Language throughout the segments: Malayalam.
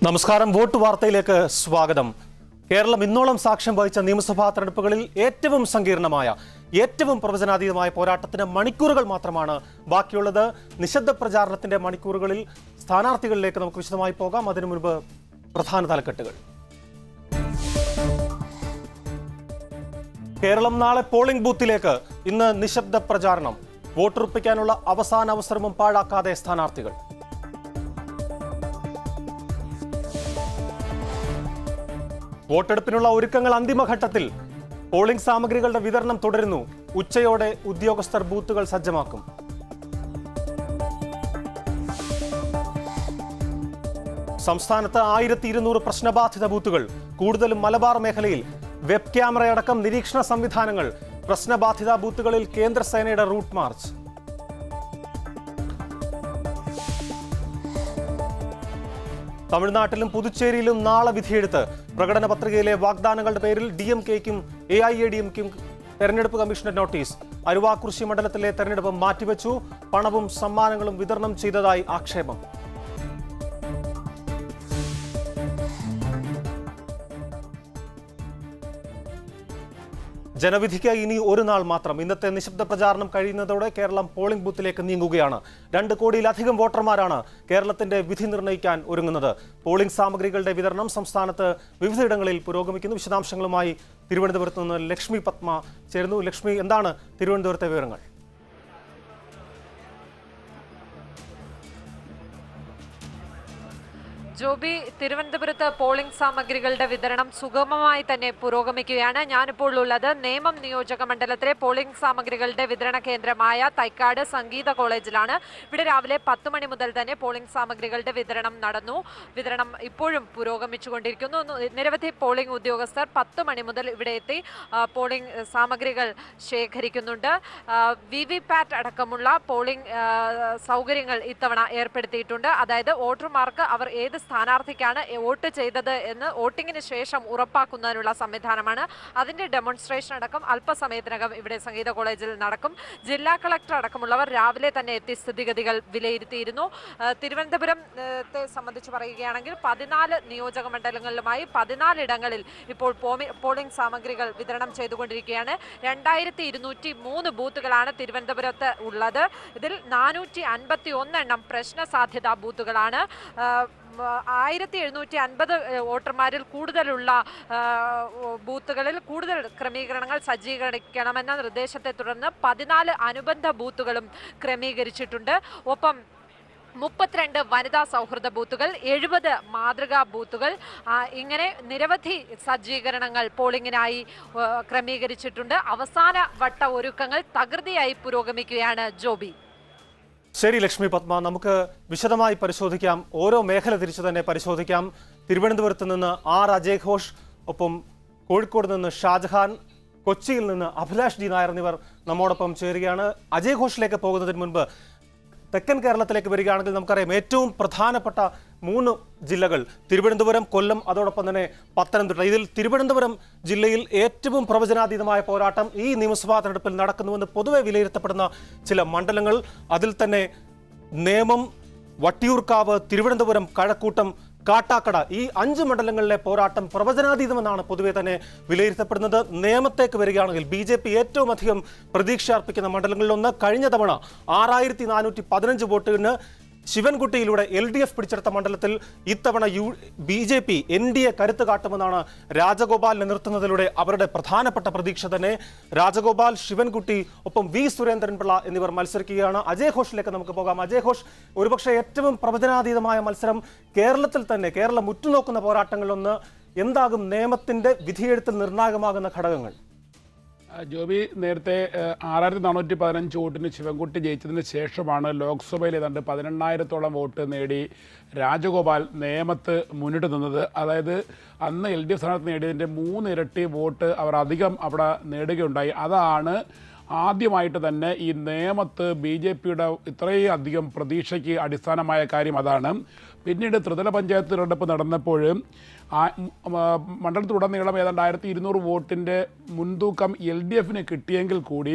നമസ്കാരം വോട്ട് വാർത്തയിലേക്ക് സ്വാഗതം കേരളം ഇന്നോളം സാക്ഷ്യം വഹിച്ച നിയമസഭാ തെരഞ്ഞെടുപ്പുകളിൽ ഏറ്റവും സങ്കീർണമായ ഏറ്റവും പ്രവചനാതീതമായ പോരാട്ടത്തിന് മണിക്കൂറുകൾ മാത്രമാണ് ബാക്കിയുള്ളത് നിശബ്ദ പ്രചാരണത്തിന്റെ മണിക്കൂറുകളിൽ സ്ഥാനാർത്ഥികളിലേക്ക് നമുക്ക് വിശദമായി പോകാം അതിനു മുൻപ് പ്രധാന തലക്കെട്ടുകൾ കേരളം നാളെ പോളിംഗ് ബൂത്തിലേക്ക് ഇന്ന് നിശബ്ദ പ്രചാരണം വോട്ടുറപ്പിക്കാനുള്ള അവസാന അവസരവും പാഴാക്കാതെ സ്ഥാനാർത്ഥികൾ വോട്ടെടുപ്പിനുള്ള ഒരുക്കങ്ങൾ അന്തിമഘട്ടത്തിൽ പോളിംഗ് സാമഗ്രികളുടെ വിതരണം തുടരുന്നു ഉച്ചയോടെ ഉദ്യോഗസ്ഥർ ബൂത്തുകൾ സജ്ജമാക്കും സംസ്ഥാനത്ത് ആയിരത്തി ഇരുന്നൂറ് പ്രശ്നബാധിത ബൂത്തുകൾ കൂടുതലും മലബാർ മേഖലയിൽ വെബ് ക്യാമറയടക്കം നിരീക്ഷണ സംവിധാനങ്ങൾ പ്രശ്നബാധിത ബൂത്തുകളിൽ കേന്ദ്രസേനയുടെ റൂട്ട് മാർച്ച് തമിഴ്നാട്ടിലും പുതുച്ചേരിയിലും നാളെ വിധിയെടുത്ത് പ്രകടന പത്രികയിലെ വാഗ്ദാനങ്ങളുടെ പേരിൽ ഡി എം കെക്കും എ ഐ എ ഡി എംക്കും തെരഞ്ഞെടുപ്പ് കമ്മീഷന്റെ നോട്ടീസ് അരുവാക്കുറിശി മണ്ഡലത്തിലെ തെരഞ്ഞെടുപ്പ് മാറ്റിവെച്ചു പണവും സമ്മാനങ്ങളും വിതരണം ചെയ്തതായി ആക്ഷേപം ജനവിധിക്ക് ഇനി ഒരു നാൾ മാത്രം ഇന്നത്തെ നിശബ്ദ പ്രചാരണം കഴിയുന്നതോടെ കേരളം പോളിംഗ് ബൂത്തിലേക്ക് നീങ്ങുകയാണ് രണ്ട് കോടിയിലധികം വോട്ടർമാരാണ് കേരളത്തിന്റെ വിധി നിർണ്ണയിക്കാൻ ഒരുങ്ങുന്നത് പോളിംഗ് സാമഗ്രികളുടെ വിതരണം സംസ്ഥാനത്ത് വിവിധയിടങ്ങളിൽ പുരോഗമിക്കുന്നു വിശദാംശങ്ങളുമായി തിരുവനന്തപുരത്ത് നിന്ന് ലക്ഷ്മി പത്മ ചേരുന്നു ലക്ഷ്മി എന്താണ് തിരുവനന്തപുരത്തെ വിവരങ്ങൾ ജോബി തിരുവനന്തപുരത്ത് പോളിംഗ് സാമഗ്രികളുടെ വിതരണം സുഗമമായി തന്നെ പുരോഗമിക്കുകയാണ് ഞാനിപ്പോൾ ഉള്ളത് നേമം നിയോജക മണ്ഡലത്തിലെ പോളിംഗ് സാമഗ്രികളുടെ വിതരണ കേന്ദ്രമായ തൈക്കാട് സംഗീത കോളേജിലാണ് ഇവിടെ രാവിലെ പത്ത് മണി മുതൽ തന്നെ പോളിംഗ് സാമഗ്രികളുടെ വിതരണം നടന്നു വിതരണം ഇപ്പോഴും പുരോഗമിച്ചുകൊണ്ടിരിക്കുന്നു ന- നിരവധി പോളിംഗ് ഉദ്യോഗസ്ഥർ പത്ത് മണി മുതൽ ഇവിടെ എത്തി ആ, പോളിംഗ് സാമഗ്രികൾ ശേഖരിക്കുന്നുണ്ട് വി വി പാറ്റ് അടക്കമുള്ള പോളിംഗ് ആ, സൗകര്യങ്ങൾ ഇത്തവണ ഏർപ്പെടുത്തിയിട്ടുണ്ട് അതായത് വോട്ടർമാർക്ക് അവർ ഏത് സ്ഥാനാർത്ഥിക്കാണ് വോട്ട് ചെയ്തത് എന്ന് വോട്ടിങ്ങിന് ശേഷം ഉറപ്പാക്കുന്നതിനുള്ള സംവിധാനമാണ് അതിന്റെ ഡെമോൺസ്ട്രേഷൻ അടക്കം അല്പസമയത്തിനകം ഇവിടെ സംഗീത കോളേജിൽ നടക്കും ജില്ലാ കളക്ടർ അടക്കമുള്ളവർ രാവിലെ തന്നെ എത്തി സ്ഥിതിഗതികൾ വിലയിരുത്തിയിരുന്നു ആ, തിരുവനന്തപുരത്തെ സംബന്ധിച്ച് പറയുകയാണെങ്കിൽ പതിനാല് നിയോജക മണ്ഡലങ്ങളിലുമായി പതിനാലിടങ്ങളിൽ ഇപ്പോൾ പോമി- പോളിംഗ് സാമഗ്രികൾ വിതരണം ചെയ്തുകൊണ്ടിരിക്കുകയാണ് രണ്ടായിരത്തി ഇരുന്നൂറ്റി മൂന്ന് ബൂത്തുകളാണ് തിരുവനന്തപുരത്ത് ഉള്ളത് ഇതിൽ നാനൂറ്റി അൻപത്തി ഒന്നെണ്ണം പ്രശ്ന സാധ്യതാ ബൂത്തുകളാണ് ആ, മ, ആയിരത്തി എഴുന്നൂറ്റി അൻപത് വോട്ടർമാരിൽ കൂടുതലുള്ള ആ, ബൂത്തുകളിൽ കൂടുതൽ ക്രമീകരണങ്ങൾ സജ്ജീകരിക്കണമെന്ന നിർദ്ദേശത്തെ തുടർന്ന് പതിനാല് അനുബന്ധ ബൂത്തുകളും ക്രമീകരിച്ചിട്ടുണ്ട് ഒപ്പം മുപ്പത്തിരണ്ട് വനിതാ സൗഹൃദ ബൂത്തുകൾ എഴുപത് മാതൃകാ ബൂത്തുകൾ ആ, ഇങ്ങനെ നിരവധി സജ്ജീകരണങ്ങൾ പോളിംഗിനായി ആ, ക്രമീകരിച്ചിട്ടുണ്ട് അവസാന വട്ട ഒരുക്കങ്ങൾ തകൃതിയായി പുരോഗമിക്കുകയാണ് ജോബി ശരി ലക്ഷ്മി പത്മ നമുക്ക് വിശദമായി പരിശോധിക്കാം ഓരോ മേഖല തിരിച്ചു തന്നെ പരിശോധിക്കാം തിരുവനന്തപുരത്ത് നിന്ന് ആർ അജയ് ഘോഷ് ഒപ്പം കോഴിക്കോട് നിന്ന് ഷാജഹാൻ കൊച്ചിയിൽ നിന്ന് അഭിലാഷ് ജി നായർ എന്നിവർ നമ്മോടൊപ്പം ചേരുകയാണ് അജയ് ഘോഷിലേക്ക് പോകുന്നതിന് മുൻപ് തെക്കൻ കേരളത്തിലേക്ക് വരികയാണെങ്കിൽ നമുക്കറിയാം ഏറ്റവും പ്രധാനപ്പെട്ട മൂന്ന് ജില്ലകൾ തിരുവനന്തപുരം കൊല്ലം അതോടൊപ്പം തന്നെ പത്തനംതിട്ട ഇതിൽ തിരുവനന്തപുരം ജില്ലയിൽ ഏറ്റവും പ്രവചനാതീതമായ പോരാട്ടം ഈ നിയമസഭാ തെരഞ്ഞെടുപ്പിൽ നടക്കുന്നുവെന്ന് പൊതുവെ വിലയിരുത്തപ്പെടുന്ന ചില മണ്ഡലങ്ങൾ അതിൽ തന്നെ നേമം വട്ടിയൂർക്കാവ് തിരുവനന്തപുരം കഴക്കൂട്ടം കാട്ടാക്കട ഈ അഞ്ച് മണ്ഡലങ്ങളിലെ പോരാട്ടം പ്രവചനാതീതമെന്നാണ് പൊതുവെ തന്നെ വിലയിരുത്തപ്പെടുന്നത് നിയമത്തേക്ക് വരികയാണെങ്കിൽ ബി ജെ പി ഏറ്റവും അധികം പ്രതീക്ഷ അർപ്പിക്കുന്ന മണ്ഡലങ്ങളിലൊന്ന് കഴിഞ്ഞ തവണ ആറായിരത്തി നാനൂറ്റി പതിനഞ്ച് വോട്ടിന് ശിവൻകുട്ടിയിലൂടെ എൽ ഡി എഫ് പിടിച്ചെടുത്ത മണ്ഡലത്തിൽ ഇത്തവണ U B J P N D A കരുത്ത് കാട്ടുമെന്നാണ് രാജഗോപാലിനെ നിർത്തുന്നതിലൂടെ അവരുടെ പ്രധാനപ്പെട്ട പ്രതീക്ഷ തന്നെ രാജഗോപാൽ ശിവൻകുട്ടി ഒപ്പം വി സുരേന്ദ്രൻപിള്ള എന്നിവർ മത്സരിക്കുകയാണ് അജയ് ഘോഷിലേക്ക് നമുക്ക് പോകാം അജയ് ഘോഷ് ഒരുപക്ഷെ ഏറ്റവും പ്രവചനാതീതമായ മത്സരം കേരളത്തിൽ തന്നെ കേരളം ഉറ്റുനോക്കുന്ന പോരാട്ടങ്ങളിലൊന്ന് എന്താകും നിയമത്തിന്റെ വിധിയെഴുത്തിൽ നിർണായകമാകുന്ന ഘടകങ്ങൾ ആ, ജോബി നേരത്തെ ആറായിരത്തി നാനൂറ്റി പതിനഞ്ച് വോട്ടിന് ശിവൻകുട്ടി ജയിച്ചതിന് ശേഷമാണ് ലോക്സഭയിൽ ഏതാണ്ട് പതിനെണ്ണായിരത്തോളം വോട്ട് നേടി രാജഗോപാൽ നേമത്ത് മുന്നിട്ട് നിന്നത് അതായത് അന്ന് എൽ ഡി എഫ് സ്ഥാനാർത്ഥി നേടിയതിൻ്റെ മൂന്നിരട്ടി വോട്ട് അവർ അധികം അവിടെ നേടുകയുണ്ടായി അതാണ് ആദ്യമായിട്ട് തന്നെ ഈ നേമത്ത് ബി ജെ പിയുടെ ഇത്രയും അധികം പ്രതീക്ഷയ്ക്ക് അടിസ്ഥാനമായ കാര്യം അതാണ് പിന്നീട് ത്രിതല പഞ്ചായത്ത് തിരഞ്ഞെടുപ്പ് നടന്നപ്പോൾ ആ മ- ആ, മണ്ഡലത്തിലുടനീളം ഏതാണ്ട് ആയിരത്തി ഇരുന്നൂറ് വോട്ടിൻ്റെ മുൻതൂക്കം എൽ ഡി എഫിന് കിട്ടിയെങ്കിൽ കൂടി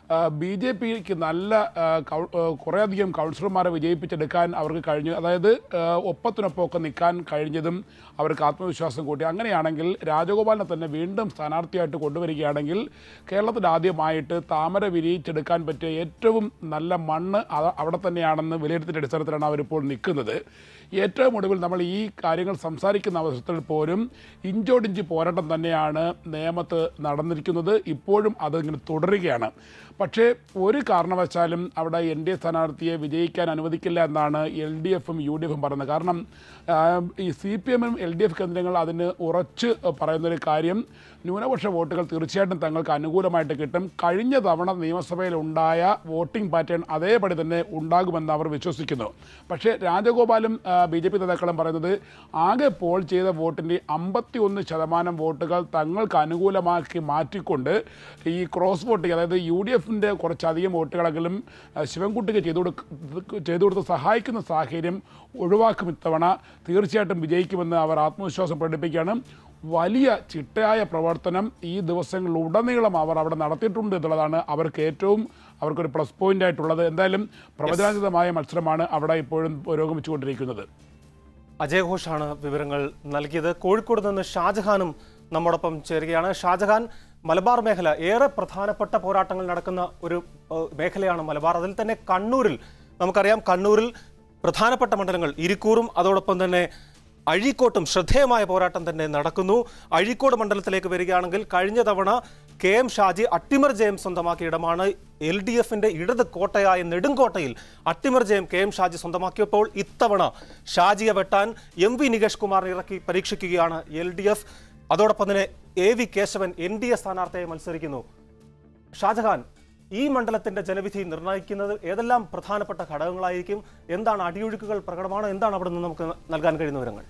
ബി ജെ പിക്ക് നല്ല ആ, കൗ- ആ, കുറേയധികം കൗൺസിലർമാരെ വിജയിപ്പിച്ചെടുക്കാൻ അവർക്ക് കഴിഞ്ഞു അതായത് ആ, ഒപ്പത്തിനൊപ്പമൊക്കെ നിൽക്കാൻ കഴിഞ്ഞതും അവർക്ക് ആത്മവിശ്വാസം കൂട്ടി അങ്ങനെയാണെങ്കിൽ രാജഗോപാലിനെ തന്നെ വീണ്ടും സ്ഥാനാർത്ഥിയായിട്ട് കൊണ്ടുവരികയാണെങ്കിൽ കേരളത്തിൽ ആദ്യമായിട്ട് താമര വിരിയിച്ചെടുക്കാൻ പറ്റിയ ഏറ്റവും നല്ല മണ്ണ് അ- അവിടെ തന്നെയാണെന്ന് വിലയിരുത്തിൻ്റെ അടിസ്ഥാനത്തിലാണ് അവരിപ്പോൾ നിൽക്കുന്നത് ഏറ്റവും ഒടുവിൽ നമ്മൾ ഈ കാര്യങ്ങൾ സംസാരിക്കുന്ന അവസരത്തിൽ പോലും ഇഞ്ചോടിഞ്ച് പോരാട്ടം തന്നെയാണ് നേമത്ത് നടന്നിരിക്കുന്നത് ഇപ്പോഴും അതിങ്ങനെ തുടരുകയാണ് പക്ഷേ ഒരു കാരണവശാലും അവിടെ എൻ ഡി എ സ്ഥാനാർത്ഥിയെ വിജയിക്കാൻ അനുവദിക്കില്ല എന്നാണ് എൽ ഡി എഫും യു ഡി എഫും പറയുന്നത് കാരണം ആ, ഈ സി പി എമ്മും എൽ ഡി എഫ് കേന്ദ്രങ്ങൾ അതിന് ഉറച്ച് പറയുന്നൊരു കാര്യം ന്യൂനപക്ഷ വോട്ടുകൾ തീർച്ചയായിട്ടും തങ്ങൾക്ക് അനുകൂലമായിട്ട് കിട്ടും കഴിഞ്ഞ തവണ നിയമസഭയിൽ ഉണ്ടായ വോട്ടിംഗ് പാറ്റേൺ അതേപടി തന്നെ ഉണ്ടാകുമെന്ന് അവർ വിശ്വസിക്കുന്നു പക്ഷേ രാജഗോപാലും ബി ജെ പി നേതാക്കളും പറയുന്നത് ആകെ പോൾ ചെയ്ത വോട്ടിൻ്റെ അമ്പത്തി ഒന്ന് ശതമാനം വോട്ടുകൾ തങ്ങൾക്ക് അനുകൂലമാക്കി മാറ്റിക്കൊണ്ട് ഈ ക്രോസ് വോട്ടിംഗ് അതായത് യു ഡി എഫിൻ്റെ കുറച്ചധികം വോട്ടുകളെങ്കിലും ആ, ശിവൻകുട്ടിക്ക് ചെയ്തു കൊടുക്ക ചെയ്തു കൊടുത്ത് സഹായിക്കുന്ന സാഹചര്യം ഒഴിവാക്കും ഇത്തവണ തീർച്ചയായിട്ടും വിജയിക്കുമെന്ന് അവർ ആത്മവിശ്വാസം പ്രകടിപ്പിക്കുകയാണ് വലിയ ചിട്ടയായ പ്രവർത്തനം ഈ ദിവസങ്ങളിലുടനീളം അവർ അവിടെ നടത്തിയിട്ടുണ്ട് എന്നുള്ളതാണ് അവർക്ക് ഏറ്റവും അവർക്കൊരു പ്ലസ് പോയിന്റ് ആയിട്ടുള്ളത് എന്തായാലും പ്രവചനാതീതമായ മത്സരമാണ് അവിടെ ഇപ്പോഴും പുരോഗമിച്ചുകൊണ്ടിരിക്കുന്നത് അജയ് ഘോഷാണ് വിവരങ്ങൾ നൽകിയത് കോഴിക്കോട് നിന്ന് ഷാജഹാനും നമ്മോടൊപ്പം ചേരുകയാണ് ഷാജഹാൻ മലബാർ മേഖല ഏറെ പ്രധാനപ്പെട്ട പോരാട്ടങ്ങൾ നടക്കുന്ന ഒരു ഏഹ്, മേഖലയാണ് മലബാർ അതിൽ തന്നെ കണ്ണൂരിൽ നമുക്കറിയാം കണ്ണൂരിൽ പ്രധാനപ്പെട്ട മണ്ഡലങ്ങൾ ഇരിക്കൂറും അതോടൊപ്പം തന്നെ അഴീക്കോട്ടും ശ്രദ്ധേയമായ പോരാട്ടം തന്നെ നടക്കുന്നു അഴീക്കോട് മണ്ഡലത്തിലേക്ക് വരികയാണെങ്കിൽ കഴിഞ്ഞ തവണ കെ എം ഷാജി അട്ടിമർ ജയം സ്വന്തമാക്കിയ ഇടമാണ് എൽ ഡി എഫിന്റെ ഇടത് കോട്ടയായ നെടുങ്കോട്ടയിൽ അട്ടിമർ ജയം കെ എം ഷാജി സ്വന്തമാക്കിയപ്പോൾ ഇത്തവണ ഷാജിയെ വെട്ടാൻ എം വി നികേഷ് കുമാറിനെ ഇറക്കി പരീക്ഷിക്കുകയാണ് എൽ ഡി എഫ് അതോടൊപ്പം തന്നെ A V Keshavan N D A സ്ഥാനാർത്ഥിയായി മത്സരിക്കുന്നു ഷാജഹാൻ ഈ മണ്ഡലത്തിന്റെ ജനവിധി നിർണ്ണയിക്കുന്നത് ഏതെല്ലാം പ്രധാനപ്പെട്ട ഘടകങ്ങളായിരിക്കും എന്താണ് അടിയൊഴുക്കുകൾ പ്രകടമാണോ എന്താണ് അവിടെ നിന്ന് നമുക്ക് നൽകാൻ കഴിയുന്ന വിവരങ്ങൾ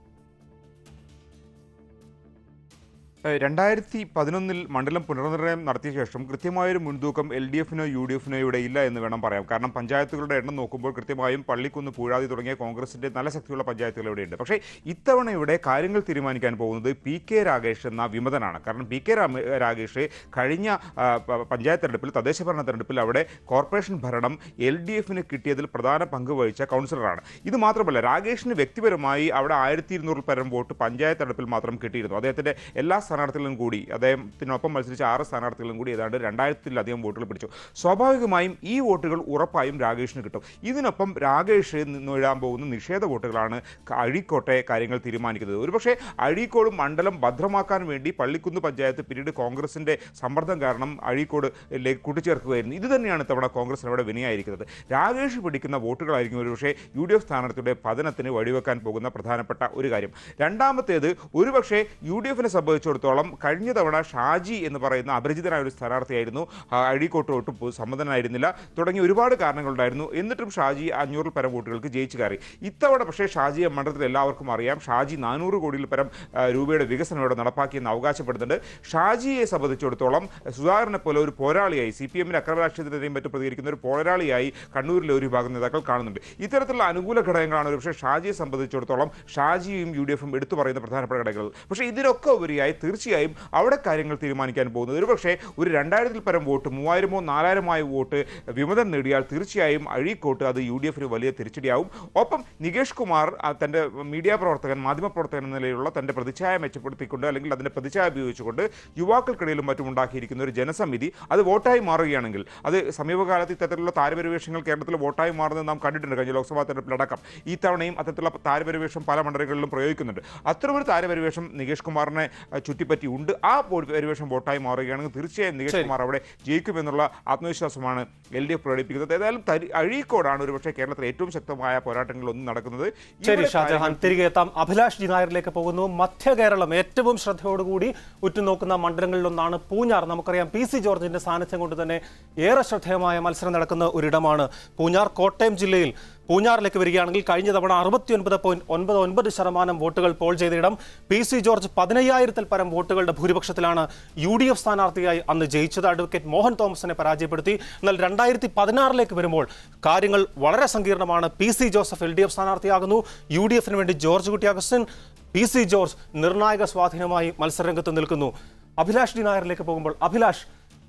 ഏഹ് രണ്ടായിരത്തി പതിനൊന്നിൽ മണ്ഡലം പുനർനിർണയം നടത്തിയ ശേഷം കൃത്യമായൊരു മുൻതൂക്കം എൽ ഡി എഫിനോ യു ഡി എഫിനോ ഇവിടെ ഇല്ല എന്ന് വേണം പറയാം കാരണം പഞ്ചായത്തുകളുടെ എണ്ണം നോക്കുമ്പോൾ കൃത്യമായും പള്ളിക്കുന്ന് പൂഴാതി തുടങ്ങിയ കോൺഗ്രസിന്റെ നല്ല ശക്തിയുള്ള പഞ്ചായത്തുകൾ ഇവിടെയുണ്ട് പക്ഷേ ഇത്തവണ ഇവിടെ കാര്യങ്ങൾ തീരുമാനിക്കാൻ പോകുന്നത് പി കെ രാഗേഷ് എന്ന വിമതനാണ് കാരണം പി കെ രാമ- രാഗേഷ് കഴിഞ്ഞ ആ, പ- പഞ്ചായത്ത് തെരഞ്ഞെടുപ്പിൽ തദ്ദേശ ഭരണ തെരഞ്ഞെടുപ്പിൽ അവിടെ കോർപ്പറേഷൻ ഭരണം എൽ ഡി എഫിന് കിട്ടിയതിൽ പ്രധാന പങ്ക് വഹിച്ച കൗൺസിലറാണ് ഇത് മാത്രമല്ല രാഗേഷിന് വ്യക്തിപരമായി അവിടെ ആയിരത്തി ഇരുന്നൂറിൽ പരം വോട്ട് പഞ്ചായത്ത് തെരഞ്ഞെടുപ്പിൽ മാത്രം കിട്ടിയിരുന്നു അദ്ദേഹത്തിന്റെ എല്ലാ സ്ഥാനാർത്ഥികളും കൂടി അദ്ദേഹത്തിനൊപ്പം മത്സരിച്ച ആറ് സ്ഥാനാർത്ഥികളും കൂടി ഏതാണ്ട് രണ്ടായിരത്തിലധികം വോട്ടുകൾ പിടിച്ചു സ്വാഭാവികമായും ഈ വോട്ടുകൾ ഉറപ്പായും രാഗേഷിന് കിട്ടും ഇതിനൊപ്പം രാഗേഷ് നേടാൻ പോകുന്ന നിഷേധ വോട്ടുകളാണ് ക- അഴീക്കോട്ടെ കാര്യങ്ങൾ തീരുമാനിക്കുന്നത് ഒരുപക്ഷെ അഴീക്കോട് മണ്ഡലം ഭദ്രമാക്കാൻ വേണ്ടി പള്ളിക്കുന്ന് പഞ്ചായത്ത് പിന്നീട് കോൺഗ്രസിന്റെ സമ്മർദ്ദം കാരണം അഴീക്കോടിലേക്ക് കൂട്ടിച്ചേർക്കുകയായിരുന്നു ഇത് തന്നെയാണ് ഇത്തവണ കോൺഗ്രസിന് അവിടെ വിനയായിരിക്കുന്നത് രാഗേഷ് പിടിക്കുന്ന വോട്ടുകളായിരിക്കും ഒരുപക്ഷെ യു ഡി എഫ് സ്ഥാനാർത്ഥിയുടെ പതനത്തിന് വഴിവെക്കാൻ പോകുന്ന പ്രധാനപ്പെട്ട ഒരു കാര്യം രണ്ടാമത്തേത് ഒരുപക്ഷെ യു ഡി എഫിനെ സംബന്ധിച്ചിടത്തോളം കഴിഞ്ഞ തവണ ഷാജി എന്ന് പറയുന്ന അപരിചിതനായ ഒരു സ്ഥാനാർത്ഥിയായിരുന്നു ആ, അഴീക്കോട്ട് ഒട്ടും പോ- സമ്മതനായിരുന്നില്ല തുടങ്ങിയ ഒരുപാട് കാരണങ്ങളുണ്ടായിരുന്നു എന്നിട്ടും ഷാജി അഞ്ഞൂറിൽ പരം വോട്ടുകൾക്ക് ജയിച്ചു കയറി ഇത്തവണ പക്ഷേ ഷാജിയെ മണ്ഡലത്തിൽ എല്ലാവർക്കും അറിയാം ഷാജി നാനൂറ് കോടിയിൽ പരം ആ, രൂപയുടെ വികസനം ഇവിടെ നടപ്പാക്കിയെന്ന് അവകാശപ്പെടുന്നുണ്ട് ഷാജിയെ സംബന്ധിച്ചിടത്തോളം സുധാകരനെ പോലെ ഒരു പോരാളിയായി സി പി എമ്മിന്റെ അക്രമ രാഷ്ട്രീയത്തിനെതിരെയും മറ്റും പ്രതികരിക്കുന്ന ഒരു പോരാളിയായി കണ്ണൂരിലെ ഒരു വിഭാഗം നേതാക്കൾ കാണുന്നുണ്ട് ഇത്തരത്തിലുള്ള അനുകൂല ഘടകങ്ങളാണ് ഒരുപക്ഷെ ഷാജിയെ സംബന്ധിച്ചിടത്തോളം ഷാജിയും യു ഡി എഫും എടുത്തു പറയുന്ന പ്രധാനപ്പെട്ട ഘടകങ്ങൾ പക്ഷേ ഇതിനൊക്കെ ഉപരിയായി തീർച്ചയായും അവിടെ കാര്യങ്ങൾ തീരുമാനിക്കാൻ പോകുന്നത് ഒരുപക്ഷെ ഒരു രണ്ടായിരത്തിൽ പരം വോട്ട് മൂവായിരമോ നാലായിരമായ വോട്ട് വിമതം നേടിയാൽ തീർച്ചയായും അഴീക്കോട്ട് അത് യു ഡി എഫിന് വലിയ തിരിച്ചടിയാവും ഒപ്പം നികേഷ് കുമാർ ആ, തൻ്റെ മീഡിയ പ്രവർത്തകൻ മാധ്യമ പ്രവർത്തകൻ എന്ന നിലയിലുള്ള തൻ്റെ പ്രതിച്ഛായ മെച്ചപ്പെടുത്തിക്കൊണ്ട് അല്ലെങ്കിൽ അതിൻ്റെ പ്രതിച്ഛായ ഉപയോഗിച്ചുകൊണ്ട് യുവാക്കൾക്കിടയിലും മറ്റും ഉണ്ടാക്കിയിരിക്കുന്ന ഒരു ജനസമിതി അത് വോട്ടായി മാറുകയാണെങ്കിൽ അത് സമീപകാലത്ത് ഇത്തരത്തിലുള്ള താരപരിവേഷങ്ങൾ കേരളത്തിൽ വോട്ടായി മാറുന്നത് നാം കണ്ടിട്ടുണ്ട് കഴിഞ്ഞ ലോക്സഭാ തെരഞ്ഞെടുപ്പിലടക്കം ഈ തവണയും അത്തരത്തിലുള്ള താരപരിവേഷം പല മണ്ഡലങ്ങളിലും പ്രയോഗിക്കുന്നുണ്ട് അത്തരമൊരു താരപരിവേഷം നികേഷ് കുമാറിനെ അഹ്, ചുറ്റിപ്പറ്റി ഉണ്ട് ആ പോ- പരിവേഷം വോട്ടായി മാറുകയാണെങ്കിൽ തീർച്ചയായും നികേഷ് കുമാർ അവിടെ ജയിക്കുമെന്നുള്ള ആത്മവിശ്വാസമാണ് എൽ ഡി എഫ് പ്രകടിപ്പിക്കുന്നത് ഏതായാലും തരി- അഴീക്കോടാണ് ഒരുപക്ഷെ കേരളത്തിലെ ഏറ്റവും ശക്തമായ പോരാട്ടങ്ങളൊന്നും നടക്കുന്നത് ശരി ഇവിടെ ഷാജഹാൻ കാര്യങ്ങൾ തിരികെ എത്താം അഭിലാഷ് ജി നായരിലേക്ക് പോകുന്നു മധ്യ കേരളം ഏറ്റവും ശ്രദ്ധയോടുകൂടി ഉറ്റുനോക്കുന്ന മണ്ഡലങ്ങളിലൊന്നാണ് പൂഞ്ഞാർ നമുക്കറിയാം പി സി ജോർജിന്റെ സാന്നിധ്യം കൊണ്ട് തന്നെ ഏറെ ശ്രദ്ധേയമായ മത്സരം നടക്കുന്ന ഒരിടമാണ് പൂഞ്ഞാർ കോട്ടയം ജില്ലയിൽ പൂഞ്ഞാറിലേക്ക് വരികയാണെങ്കിൽ കഴിഞ്ഞ തവണ അറുപത്തിയൊൻപത് പോയിന്റ് ഒൻപത് ഒൻപത് ശതമാനം വോട്ടുകൾ പോൾ ചെയ്ത ഇടം പി സി ജോർജ് പതിനയ്യായിരത്തിൽ പരം വോട്ടുകളുടെ ഭൂരിപക്ഷത്തിലാണ് യു ഡി എഫ് സ്ഥാനാർത്ഥിയായി അന്ന് ജയിച്ചത് അഡ്വക്കേറ്റ് മോഹൻ തോമസിനെ പരാജയപ്പെടുത്തി എന്നാൽ രണ്ടായിരത്തി പതിനാറിലേക്ക് വരുമ്പോൾ കാര്യങ്ങൾ വളരെ സങ്കീർണമാണ് P C Joseph L D F സ്ഥാനാർത്ഥിയാകുന്നു യു ഡി എഫിന് വേണ്ടി ജോർജ് കുട്ടി അഗസ്റ്റിൻ പി സി ജോർജ് നിർണായക സ്വാധീനമായി മത്സരരംഗത്ത് നിൽക്കുന്നു അഭിലാഷ് ഡി നായരിലേക്ക് പോകുമ്പോൾ അഭിലാഷ്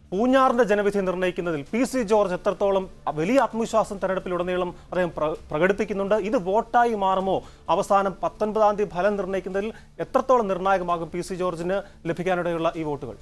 പൂഞ്ഞാറിന്റെ ജനവിധി നിർണ്ണയിക്കുന്നതിൽ പി സി ജോർജ് എത്രത്തോളം വലിയ ആത്മവിശ്വാസം തെരഞ്ഞെടുപ്പിലുടനീളം അദ്ദേഹം പ്ര- പ്രകടിപ്പിക്കുന്നുണ്ട് ഇത് വോട്ടായി മാറുമോ അവസാനം പത്തൊൻപതാം തീയതി ഫലം നിർണ്ണയിക്കുന്നതിൽ എത്രത്തോളം നിർണായകമാകും പി സി ജോർജിന് ലഭിക്കാനിടയുള്ള ഈ വോട്ടുകൾ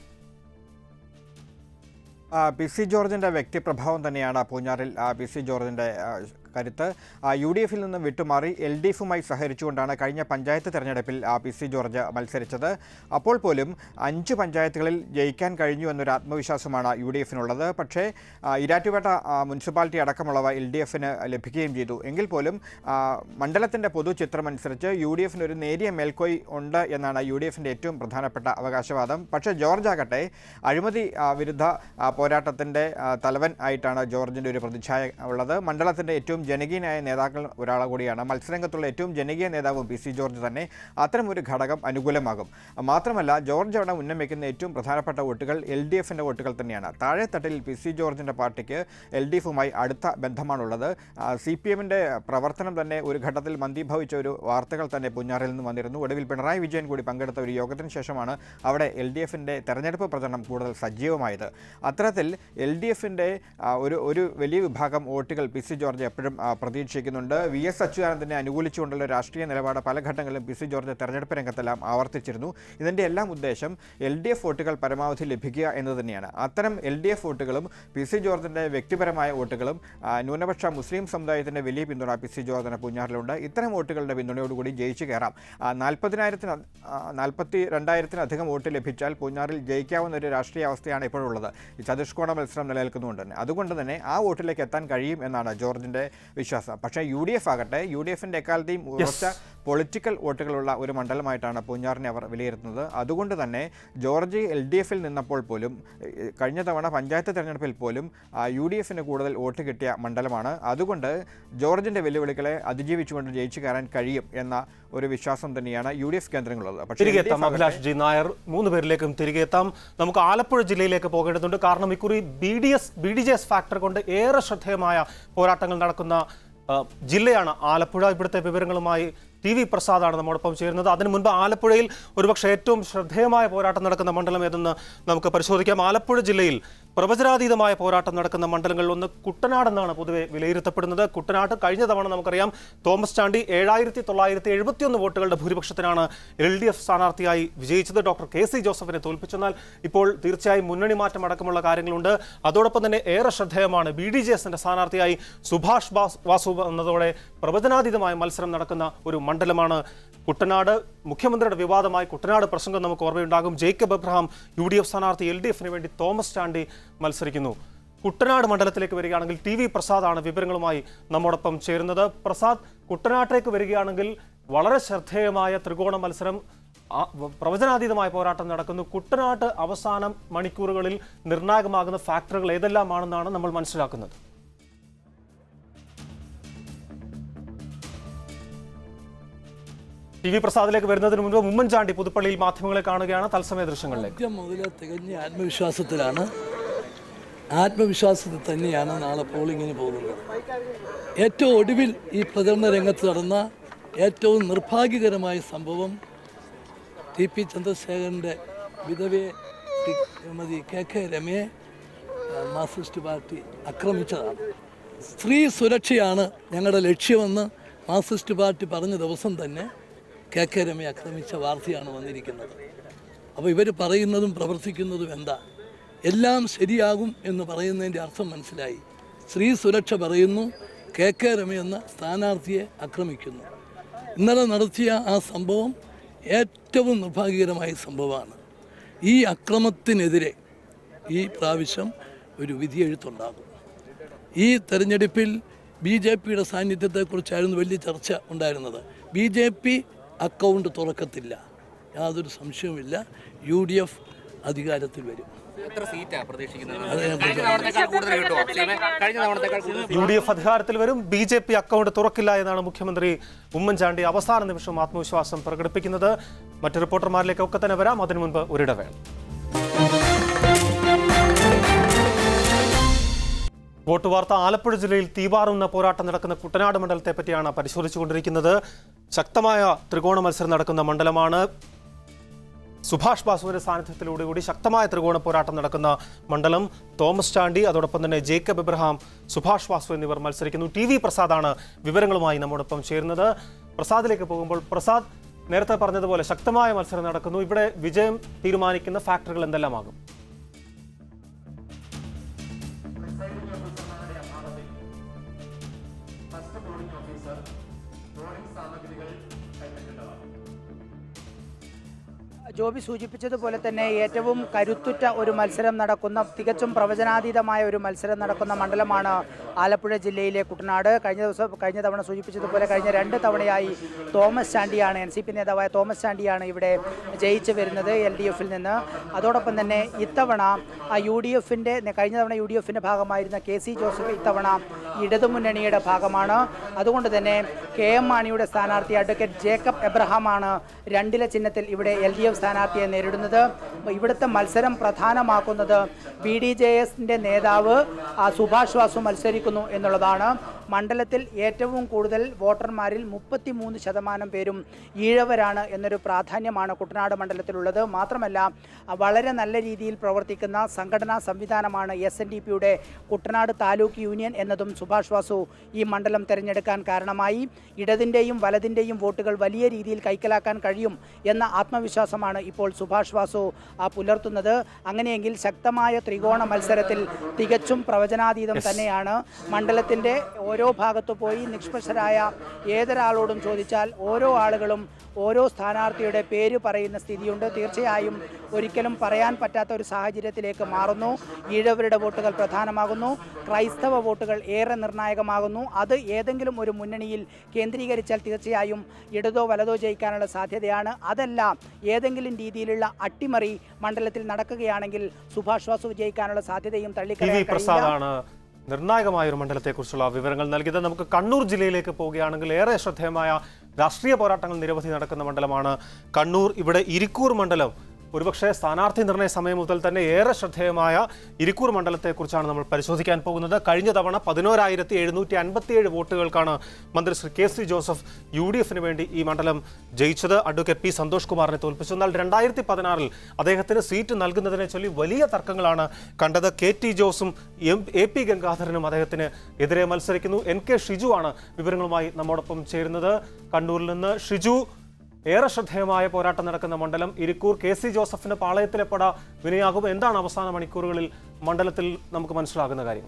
ആ, പി സി ജോർജിൻ്റെ വ്യക്തിപ്രഭാവം തന്നെയാണ് പൂഞ്ഞാറിൽ ആ, പി സി ജോർജിൻ്റെ ആ, കരുത്ത് ആ, യു ഡി എഫിൽ നിന്നും വിട്ടുമാറി എൽ ഡി എഫുമായി സഹകരിച്ചുകൊണ്ടാണ് കഴിഞ്ഞ പഞ്ചായത്ത് തെരഞ്ഞെടുപ്പിൽ ആ, പി സി ജോർജ് മത്സരിച്ചത് അപ്പോൾ പോലും അഞ്ച് പഞ്ചായത്തുകളിൽ ജയിക്കാൻ കഴിഞ്ഞു എന്നൊരു ആത്മവിശ്വാസമാണ് യു ഡി എഫിനുള്ളത് പക്ഷേ ആ, ഇരാറ്റുപേട്ട ആ, മുനിസിപ്പാലിറ്റി അടക്കമുള്ളവ എൽ ഡി എഫിന് ലഭിക്കുകയും ചെയ്തു എങ്കിൽ പോലും ആ, മണ്ഡലത്തിൻ്റെ പൊതു ചിത്രമനുസരിച്ച് യു ഡി എഫിന് ഒരു നേരിയ മേൽക്കോയ് ഉണ്ട് എന്നാണ് യു ഡി എഫിൻ്റെ ഏറ്റവും പ്രധാനപ്പെട്ട അവകാശവാദം പക്ഷേ ജോർജ് ആകട്ടെ അഴിമതി ആ, വിരുദ്ധ ആ, പോരാട്ടത്തിൻ്റെ ആ, തലവൻ ആയിട്ടാണ് ജോർജിൻ്റെ ഒരു പ്രതിച്ഛായ ഉള്ളത് മണ്ഡലത്തിൻ്റെ ഏറ്റവും ജനകീയനായ നേതാക്കൾ ഒരാൾ കൂടിയാണ് മത്സരരംഗത്തുള്ള ഏറ്റവും ജനകീയ നേതാവും പി സി ജോർജ് തന്നെ അത്തരം ഒരു ഘടകം അനുകൂലമാകും മാത്രമല്ല ജോർജ് അവിടെ ഉന്നം വയ്ക്കുന്ന ഏറ്റവും പ്രധാനപ്പെട്ട വോട്ടുകൾ എൽ ഡി എഫിൻ്റെ വോട്ടുകൾ തന്നെയാണ് താഴെത്തട്ടിൽ പി സി ജോർജിൻ്റെ പാർട്ടിക്ക് എൽ ഡി എഫുമായി അടുത്ത ബന്ധമാണുള്ളത് സി പി എമ്മിൻ്റെ പ്രവർത്തനം തന്നെ ഒരു ഘട്ടത്തിൽ മന്ദീഭവിച്ച ഒരു വാർത്തകൾ തന്നെ പുഞ്ഞാറിൽ നിന്ന് വന്നിരുന്നു ഒടുവിൽ പിണറായി വിജയൻ കൂടി പങ്കെടുത്ത ഒരു യോഗത്തിന് ശേഷമാണ് അവിടെ എൽ ഡി എഫിൻ്റെ തെരഞ്ഞെടുപ്പ് പ്രചരണം കൂടുതൽ സജീവമായത് അത്തരത്തിൽ എൽ ഡി എഫിൻ്റെ ഒരു ഒരു വലിയ വിഭാഗം വോട്ടുകൾ പി സി ജോർജ് എപ്പോഴും ആ, പ്രതീക്ഷിക്കുന്നുണ്ട് വി എസ് അച്യുതാനന്ദനെ അനുകൂലിച്ചുകൊണ്ടുള്ള രാഷ്ട്രീയ നിലപാട് പല ഘട്ടങ്ങളിലും പി സി ജോർജ് തെരഞ്ഞെടുപ്പ് രംഗത്തെല്ലാം ആവർത്തിച്ചിരുന്നു ഇതിൻ്റെ എല്ലാം ഉദ്ദേശം എൽ ഡി എഫ് വോട്ടുകൾ പരമാവധി ലഭിക്കുക എന്ന് തന്നെയാണ് അത്തരം എൽ ഡി എഫ് വോട്ടുകളും പി സി ജോർജിൻ്റെ വ്യക്തിപരമായ വോട്ടുകളും ആ, ന്യൂനപക്ഷ മുസ്ലിം സമുദായത്തിൻ്റെ വലിയ പിന്തുണ പി സി ജോർജിന് പൂഞ്ഞാറിലുണ്ട് ഇത്തരം വോട്ടുകളുടെ പിന്തുണയോടുകൂടി ജയിച്ചു കയറാം നാൽപ്പതിനായിരത്തിന് നാൽപ്പത്തി രണ്ടായിരത്തിലധികം വോട്ട് ലഭിച്ചാൽ പൂഞ്ഞാറിൽ ജയിക്കാവുന്ന ഒരു രാഷ്ട്രീയ അവസ്ഥയാണ് ഇപ്പോഴുള്ളത് ഈ ചതുഷ്കോണ മത്സരം നിലനിൽക്കുന്നുണ്ട് തന്നെ അതുകൊണ്ട് തന്നെ ആ വോട്ടിലേക്ക് എത്താൻ കഴിയും എന്നാണ് ജോർജിൻ്റെ വിശ്വാസം പക്ഷേ യു ഡി എഫ് ആകട്ടെ യു ഡി എഫിൻ്റെ എക്കാലത്തെയും ഉറച്ച പൊളിറ്റിക്കൽ വോട്ടുകളുള്ള ഒരു മണ്ഡലമായിട്ടാണ് പൂഞ്ഞാറിനെ അവർ വിലയിരുത്തുന്നത് അതുകൊണ്ട് തന്നെ ജോർജ് എൽ ഡി എഫിൽ നിന്നപ്പോൾ പോലും ഏഹ്, കഴിഞ്ഞ തവണ പഞ്ചായത്ത് തെരഞ്ഞെടുപ്പിൽ പോലും യു ഡി എഫിന് കൂടുതൽ വോട്ട് കിട്ടിയ മണ്ഡലമാണ് അതുകൊണ്ട് ജോർജിൻ്റെ വെല്ലുവിളികളെ അതിജീവിച്ചുകൊണ്ട് ജയിച്ചു കയറാൻ കഴിയും എന്ന ഒരു വിശ്വാസം തന്നെയാണ് യു ഡി എഫ് കേന്ദ്രങ്ങളുള്ളത് പക്ഷേ തിരികെ LDF എത്താം ആകട്ടെ- അഭിലാഷ് ജി നായർ മൂന്ന് പേരിലേക്കും തിരികെ എത്താം നമുക്ക് ആലപ്പുഴ ജില്ലയിലേക്ക് പോകേണ്ടതുണ്ട് കാരണം ഇക്കുറി B D S B D J S factor കൊണ്ട് ഏറെ ശ്രദ്ധേയമായ പോരാട്ടങ്ങൾ നടക്കുന്ന ആ, ജില്ലയാണ് ആലപ്പുഴ ഇവിടുത്തെ വിവരങ്ങളുമായി ടി വി പ്രസാദാണ് നമ്മോടൊപ്പം ചേരുന്നത് അതിനു മുൻപ് ആലപ്പുഴയിൽ ഒരുപക്ഷെ ഏറ്റവും ശ്രദ്ധേയമായ പോരാട്ടം നടക്കുന്ന മണ്ഡലം ഏതെന്ന് നമുക്ക് പരിശോധിക്കാം ആലപ്പുഴ ജില്ലയിൽ പ്രവചനാതീതമായ പോരാട്ടം നടക്കുന്ന മണ്ഡലങ്ങളിൽ ഒന്ന് കുട്ടനാട് എന്നാണ് പൊതുവെ വിലയിരുത്തപ്പെടുന്നത് കുട്ടനാട് കഴിഞ്ഞ തവണ നമുക്കറിയാം തോമസ് ചാണ്ടി ഏഴായിരത്തി തൊള്ളായിരത്തി എഴുപത്തിയൊന്ന് വോട്ടുകളുടെ ഭൂരിപക്ഷത്തിനാണ് എൽ ഡി എഫ് സ്ഥാനാർത്ഥിയായി വിജയിച്ചത് ഡോക്ടർ കെ സി ജോസഫിനെ തോൽപ്പിച്ചെന്നാൽ ഇപ്പോൾ തീർച്ചയായും മുന്നണി മാറ്റം അടക്കമുള്ള കാര്യങ്ങളുണ്ട് അതോടൊപ്പം തന്നെ ഏറെ ശ്രദ്ധേയമാണ് ബി ഡി ജെ എസിന്റെ സ്ഥാനാർത്ഥിയായി സുഭാഷ് ബാസ് വാസു എന്നതോടെ പ്രവചനാതീതമായ മത്സരം നടക്കുന്ന ഒരു മണ്ഡലമാണ് കുട്ടനാട് മുഖ്യമന്ത്രിയുടെ വിവാദമായി കുട്ടനാട് പ്രസംഗം നമുക്ക് ഓർമ്മയുണ്ടാകും Jacob Abraham U D F സ്ഥാനാർത്ഥി എൽ ഡി എഫിന് വേണ്ടി തോമസ് ചാണ്ടി മത്സരിക്കുന്നു കുട്ടനാട് മണ്ഡലത്തിലേക്ക് വരികയാണെങ്കിൽ ടി വി പ്രസാദാണ് വിവരങ്ങളുമായി നമ്മോടൊപ്പം ചേരുന്നത് പ്രസാദ് കുട്ടനാട്ടിലേക്ക് വരികയാണെങ്കിൽ വളരെ ശ്രദ്ധേയമായ ത്രികോണ മത്സരം ആ, വ- പ്രവചനാതീതമായ പോരാട്ടം നടക്കുന്നു കുട്ടനാട്ട് അവസാനം മണിക്കൂറുകളിൽ നിർണായകമാകുന്ന ഫാക്ടറുകൾ ഏതെല്ലാമാണെന്നാണ് നമ്മൾ മനസ്സിലാക്കുന്നത് ടി വി പ്രസാദിലേക്ക് വരുന്നതിന് മുൻപ് ഉമ്മൻചാണ്ടി പുതുപ്പള്ളിയിൽ മാധ്യമങ്ങളെ കാണുകയാണ് തത്സമയ ദൃശ്യങ്ങളിലേക്ക് ആദ്യം മുതൽ തികഞ്ഞ ആത്മവിശ്വാസത്തിലാണ് ആത്മവിശ്വാസത്തിൽ തന്നെയാണ് നാളെ പോളിങ്ങിന് പോകുന്നത് ഏറ്റവും ഒടുവിൽ ഈ പ്രചരണ രംഗത്ത് നടന്ന ഏറ്റവും നിർഭാഗ്യകരമായ സംഭവം ടി പി ചന്ദ്രശേഖരൻ്റെ വിധവയെ ശ്രീമതി കെ കെ രമയെ ആ, മാർക്സിസ്റ്റ് പാർട്ടി ആക്രമിച്ചതാണ് സ്ത്രീ സുരക്ഷയാണ് ഞങ്ങളുടെ ലക്ഷ്യമെന്ന് മാർക്സിസ്റ്റ് പാർട്ടി പറഞ്ഞ ദിവസം തന്നെ കെ കെ രമയെ ആക്രമിച്ച വാർത്തയാണ് വന്നിരിക്കുന്നത് അപ്പോൾ ഇവർ പറയുന്നതും പ്രവർത്തിക്കുന്നതും എന്താ എല്ലാം ശരിയാകും എന്ന് പറയുന്നതിൻ്റെ അർത്ഥം മനസ്സിലായി സ്ത്രീ സുരക്ഷ പറയുന്നു കെ കെ രമ എന്ന സ്ഥാനാർത്ഥിയെ ആക്രമിക്കുന്നു ഇന്നലെ നടത്തിയ ആ സംഭവം ഏറ്റവും നിർഭാഗ്യകരമായ സംഭവമാണ് ഈ അക്രമത്തിനെതിരെ ഈ പ്രാവശ്യം ഒരു വിധിയെഴുത്തുണ്ടാകും ഈ തെരഞ്ഞെടുപ്പിൽ ബി ജെ പിയുടെ സാന്നിധ്യത്തെക്കുറിച്ചായിരുന്നു വലിയ ചർച്ച ഉണ്ടായിരുന്നത് ബി ജെ പി അക്കൗണ്ട് തുറക്കത്തില്ല യാതൊരു സംശയവുമില്ല യു ഡി എഫ് അധികാരത്തിൽ വരും എത്ര സീറ്റാ പ്രതീക്ഷിക്കുന്നത് അത് ഞാൻ കഴിഞ്ഞ തവണത്തേക്കാൾ കൂടുതൽ കിട്ടുമോ സീമേ? കഴിഞ്ഞ തവണത്തേക്കാൾ കൂടുതൽ യു ഡി എഫ് അധികാരത്തിൽ വരും ബി ജെ പി അക്കൗണ്ട് തുറക്കില്ല എന്നാണ് മുഖ്യമന്ത്രി ഉമ്മൻചാണ്ടി അവസാന നിമിഷം ആത്മവിശ്വാസം പ്രകടിപ്പിക്കുന്നത് മറ്റു റിപ്പോർട്ടർമാരിലേക്കൊക്കെ തന്നെ വരാം അതിനു മുൻപ് ഒരിടവേള വോട്ട് വാർത്ത ആലപ്പുഴ ജില്ലയിൽ തീവാറുന്ന പോരാട്ടം നടക്കുന്ന കുട്ടനാട് മണ്ഡലത്തെ പറ്റിയാണ് പരിശോധിച്ചുകൊണ്ടിരിക്കുന്നത് ശക്തമായ ത്രികോണ മത്സരം നടക്കുന്ന മണ്ഡലമാണ് സുഭാഷ് ബാസുവിന്റെ സാന്നിധ്യത്തിലൂടെ കൂടി ശക്തമായ ത്രികോണ പോരാട്ടം നടക്കുന്ന മണ്ഡലം തോമസ് ചാണ്ടി അതോടൊപ്പം തന്നെ ജേക്കബ് എബ്രഹാം സുഭാഷ് ബാസു എന്നിവർ മത്സരിക്കുന്നു ടി വി പ്രസാദാണ് വിവരങ്ങളുമായി നമ്മോടൊപ്പം ചേരുന്നത് പ്രസാദിലേക്ക് പോകുമ്പോൾ പ്രസാദ് നേരത്തെ പറഞ്ഞതുപോലെ ശക്തമായ മത്സരം നടക്കുന്നു ഇവിടെ വിജയം തീരുമാനിക്കുന്ന ഫാക്ടറുകൾ എന്തെല്ലാമാകും ജോബി സൂചിപ്പിച്ചതുപോലെ തന്നെ ഏറ്റവും കരുത്തുറ്റ ഒരു മത്സരം നടക്കുന്ന തികച്ചും പ്രവചനാതീതമായ ഒരു മത്സരം നടക്കുന്ന മണ്ഡലമാണ് ആലപ്പുഴ ജില്ലയിലെ കുട്ടനാട് കഴിഞ്ഞ ദിവസം കഴിഞ്ഞ തവണ സൂചിപ്പിച്ചതുപോലെ കഴിഞ്ഞ രണ്ട് തവണയായി തോമസ് ചാണ്ടിയാണ് എൻ സി പി നേതാവായ തോമസ് ചാണ്ടിയാണ് ഇവിടെ ജയിച്ചു വരുന്നത് എൽ ഡി എഫിൽ നിന്ന് അതോടൊപ്പം തന്നെ ഇത്തവണ ആ യു ഡി എഫിൻ്റെ കഴിഞ്ഞ തവണ യു ഡി എഫിൻ്റെ ഭാഗമായിരുന്ന കെ സി ജോസഫ് ഇത്തവണ ഇടതുമുന്നണിയുടെ ഭാഗമാണ് അതുകൊണ്ട് തന്നെ കെ എം മാണിയുടെ സ്ഥാനാർത്ഥി അഡ്വക്കേറ്റ് ജേക്കബ് എബ്രഹാമാണ് രണ്ടില ചിഹ്നത്തിൽ ഇവിടെ എൽ ഡി എഫ് സ്ഥാനാർത്ഥിയെ നേരിടുന്നത് ഇവിടുത്തെ മത്സരം പ്രധാനമാക്കുന്നത് ബി ഡി ജെ എസിൻ്റെ നേതാവ് ആ, സുഭാഷ് വാസു മത്സരിക്കുന്നു എന്നുള്ളതാണ് മണ്ഡലത്തിൽ ഏറ്റവും കൂടുതൽ വോട്ടർമാരിൽ മുപ്പത്തി മൂന്ന് ശതമാനം പേരും ഈഴവരാണ് എന്നൊരു പ്രാധാന്യമാണ് കുട്ടനാട് മണ്ഡലത്തിലുള്ളത് മാത്രമല്ല ആ, വളരെ നല്ല രീതിയിൽ പ്രവർത്തിക്കുന്ന സംഘടനാ സംവിധാനമാണ് എസ് എൻ ഡി പിയുടെ കുട്ടനാട് താലൂക്ക് യൂണിയൻ എന്നതും സുഭാഷ് വാസു ഈ മണ്ഡലം തിരഞ്ഞെടുക്കാൻ കാരണമായി ഇടതിൻ്റെയും വലതിൻ്റെയും വോട്ടുകൾ വലിയ രീതിയിൽ കൈക്കലാക്കാൻ കഴിയും എന്ന ആത്മവിശ്വാസമാണ് ഇപ്പോൾ സുഭാഷ് വാസു ആ, പുലർത്തുന്നത് അങ്ങനെയെങ്കിൽ ശക്തമായ ത്രികോണ മത്സരത്തിൽ തികച്ചും പ്രവചനാതീതം തന്നെയാണ് മണ്ഡലത്തിൻ്റെ ഓരോ ഭാഗത്തു പോയി നിഷ്പക്ഷരായ ഏതൊരാളോടും ചോദിച്ചാൽ ഓരോ ആളുകളും ഓരോ സ്ഥാനാർത്ഥിയുടെ പേര് പറയുന്ന സ്ഥിതിയുണ്ട് തീർച്ചയായും ഒരിക്കലും പറയാൻ പറ്റാത്ത ഒരു സാഹചര്യത്തിലേക്ക് മാറുന്നു ഈഴവരുടെ വോട്ടുകൾ പ്രധാനമാകുന്നു ക്രൈസ്തവ വോട്ടുകൾ ഏറെ നിർണായകമാകുന്നു അത് ഏതെങ്കിലും ഒരു മുന്നണിയിൽ കേന്ദ്രീകരിച്ചാൽ തീർച്ചയായും ഇടതോ വലതോ ജയിക്കാനുള്ള സാധ്യതയാണ് അതല്ല ഏതെങ്കിലും രീതിയിലുള്ള അട്ടിമറി മണ്ഡലത്തിൽ നടക്കുകയാണെങ്കിൽ സുഭാഷ് വാസു വിജയിക്കാനുള്ള സാധ്യതയും ടി വി തള്ളിക്കളയാൻ കഴിയില്ല പ്രസാദാണ് നിർണായകമായ ഒരു മണ്ഡലത്തെക്കുറിച്ചുള്ള വിവരങ്ങൾ നൽകിയത് നമുക്ക് കണ്ണൂർ ജില്ലയിലേക്ക് പോവുകയാണെങ്കിൽ ഏറെ ശ്രദ്ധേയമായ രാഷ്ട്രീയ പോരാട്ടങ്ങൾ നിരവധി നടക്കുന്ന മണ്ഡലമാണ് കണ്ണൂർ ഇവിടെ ഇരിക്കൂർ മണ്ഡലം ഒരുപക്ഷെ സ്ഥാനാർത്ഥി നിർണയ സമയം മുതൽ തന്നെ ഏറെ ശ്രദ്ധേയമായ ഇരിക്കൂർ മണ്ഡലത്തെക്കുറിച്ചാണ് നമ്മൾ പരിശോധിക്കാൻ പോകുന്നത് കഴിഞ്ഞ തവണ പതിനോരായിരത്തി എഴുന്നൂറ്റി അൻപത്തിയേഴ് വോട്ടുകൾക്കാണ് മന്ത്രി Shri K C Joseph U D എഫിന് വേണ്ടി ഈ മണ്ഡലം ജയിച്ചത് അഡ്വക്കേറ്റ് പി സന്തോഷ് കുമാറിനെ തോൽപ്പിച്ചു എന്നാൽ രണ്ടായിരത്തി പതിനാറിൽ അദ്ദേഹത്തിന് സീറ്റ് നൽകുന്നതിനെ ചൊല്ലി വലിയ തർക്കങ്ങളാണ് കണ്ടത് കെ ടി ജോസും എം എ പി ഗംഗാധരനും അദ്ദേഹത്തിന് എതിരെ മത്സരിക്കുന്നു എൻ കെ ഷിജു ആണ് വിവരങ്ങളുമായി നമ്മോടൊപ്പം ചേരുന്നത് കണ്ണൂരിൽ നിന്ന് ഷിജു ഏറെ ശ്രദ്ധേയമായ പോരാട്ടം നടക്കുന്ന മണ്ഡലം ഇരിക്കൂർ കെ സി ജോസഫിന് പാളയത്തിലെ പട വിനയാകും എന്താണ് അവസാന മണിക്കൂറുകളിൽ മണ്ഡലത്തിൽ നമുക്ക് മനസ്സിലാകുന്ന കാര്യങ്ങൾ